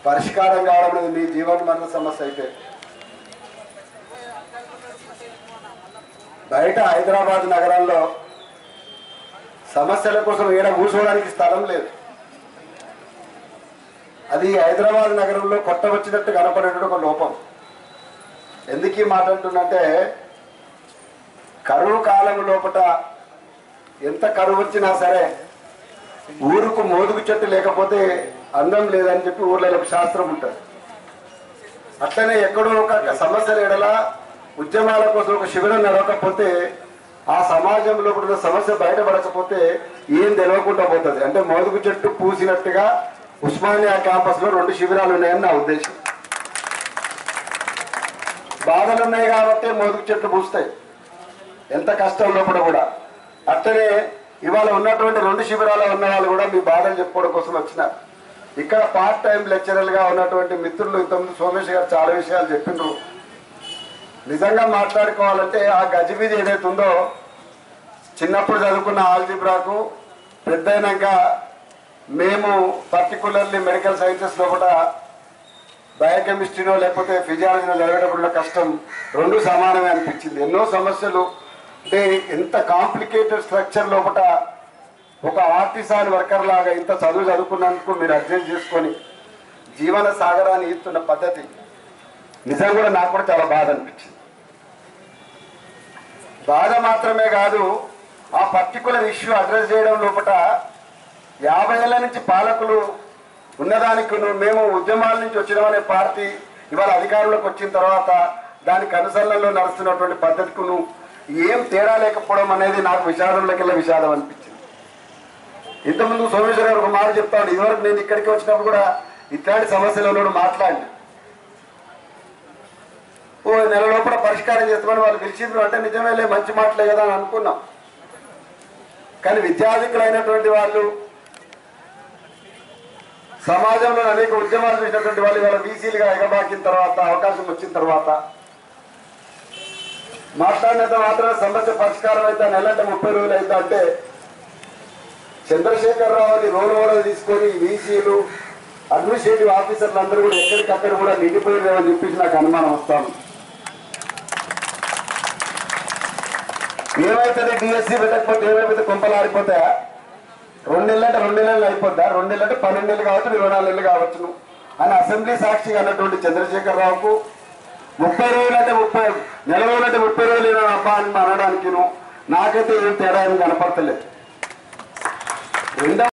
పరిష్కారం కావడం అనేది మీ జీవన మరణ సమస్య అయితే బయట హైదరాబాద్ నగరంలో సమస్యల కోసం ఈడ కూర్చోవడానికి స్థలం లేదు అది హైదరాబాద్ నగరంలో కొత్త వచ్చినట్టు కనపడేటువంటి ఒక లోపం ఎందుకు ఈ మాట అంటున్నంటే కరువు కాలం లోపట ఎంత కరువు వచ్చినా సరే ఊరుకు మోదుగు చెట్టు లేకపోతే అందం లేదని చెప్పి ఊర్లో ఒక శాస్త్రం ఉంటుంది అట్లనే ఎక్కడో ఒక సమస్యల ఎడల ఉద్యమాల కోసం ఒక శిబిరం నడవకపోతే ఆ సమాజంలో కూడా ఉన్న సమస్య బయటపడకపోతే ఏం తెలియకుండా పోతుంది అంటే మోదుగు చెట్టు పూసినట్టుగా ఉస్మానియా క్యాంపస్ లో రెండు శిబిరాలు ఉన్నాయని నా ఉద్దేశం బాధలు ఉన్నాయి కాబట్టి మోదుగు చెట్లు పూస్తాయి ఎంత కష్టం ఉన్నప్పుడు కూడా అట్లనే ఇవాళ ఉన్నటువంటి రెండు శిబిరాల్లో ఉన్న వాళ్ళు కూడా మీ బాధలు చెప్పుకోవడం కోసం వచ్చినారు ఇక్కడ పార్ట్ టైం లెక్చరర్ గా ఉన్నటువంటి మిత్రులు ఇంతకుముందు సోమేష్ గారు చాలా విషయాలు చెప్పిండ్రు నిజంగా మాట్లాడుకోవాలంటే ఆ గజిబిజి ఏదైతే ఉందో చిన్నప్పుడు చదువుకున్న ఆల్జిబ్రాకు పెద్దయినాక మేము పర్టికులర్లీ మెడికల్ సైన్సెస్ లోపల బయోకెమిస్ట్రీనో లేకపోతే ఫిజియాలజీనో చదివేటప్పుడు ఉన్న కష్టం రెండు సమానమే అనిపించింది ఎన్నో సమస్యలు అంటే ఎంత కాంప్లికేటెడ్ స్ట్రక్చర్ లోపల ఒక ఆర్టిసాన్ వర్కర్ లాగా ఇంత చదువు చదువుకున్నందుకు మీరు అడ్జస్ట్ చేసుకొని జీవన సాగరాన్ని ఈస్తున్న పద్ధతి నిజం కూడా నాకు కూడా చాలా బాధ అనిపించింది బాధ మాత్రమే కాదు ఆ పర్టికులర్ ఇష్యూ అడ్రస్ చేయడం లోపల యాభై ఏళ్ళ నుంచి పాలకులు ఉన్నదానికి నువ్వు మేము ఉద్యమాల నుంచి వచ్చినామనే పార్టీ ఇవాళ అధికారంలోకి వచ్చిన తర్వాత దానికి అనుసరణలో నడుస్తున్నటువంటి పద్ధతికి నువ్వు ఏం తేడా లేకపోవడం అనేది నాకు విషాదంలోకెళ్ళ విషాదం అనిపించింది ఇంతకుముందు సోమేశ్వర గారు ఒక మాట చెప్తాను ఇదివరకు నేను ఇక్కడికి వచ్చినప్పుడు కూడా ఇట్లాంటి సమస్యలు ఉన్నాడు మాట్లాడి ఓ నెల లోపల పరిష్కారం చేస్తామని వాళ్ళు పిలిచిండ్రు అంటే నిజమేలే మంచి మాటలే కదా అని అనుకున్నాం కానీ విద్యార్థికులైనటువంటి వాళ్ళు సమాజంలో అనేక ఉద్యమాలు చేసినటువంటి వాళ్ళు ఇవాళ బీసీలుగా ఎగబాకిన తర్వాత అవకాశం వచ్చిన తర్వాత మాట్లాడినంత మాత్రమే సమస్య పరిష్కారం అయితే నెలంటే ముప్పై రోజులు అయితే అంటే చంద్రశేఖరరావుని రోల్ మోడల్ తీసుకొని వీసీలు అడ్మినిస్ట్రేటివ్ ఆఫీసర్లు అందరూ కూడా ఎక్కడికక్కడ కూడా నిండిపోయిందేమని చెప్పేసి నాకు అనుమానం వస్తాను ఏమైతుంది డిఎస్సి పెట్టకపోతే ఏమైపోతే కొంపలు ఆరిపోతాయా రెండు నెలలు అంటే రెండు నెలలు అయిపోద్దా రెండు నెలలు అంటే పన్నెండు నెలలు కావచ్చు ఇరవై నాలుగు నెలలు కావచ్చును అని అసెంబ్లీ సాక్షిగా అన్నటువంటి చంద్రశేఖరరావుకు ముప్పై రోజులు అంటే ముప్పై నెల రోజులు అంటే ముప్పై రోజులు అబ్బా అని అనడానికి నాకైతే ఏం తేడా ఏమి కనపడతలేదు రెండవ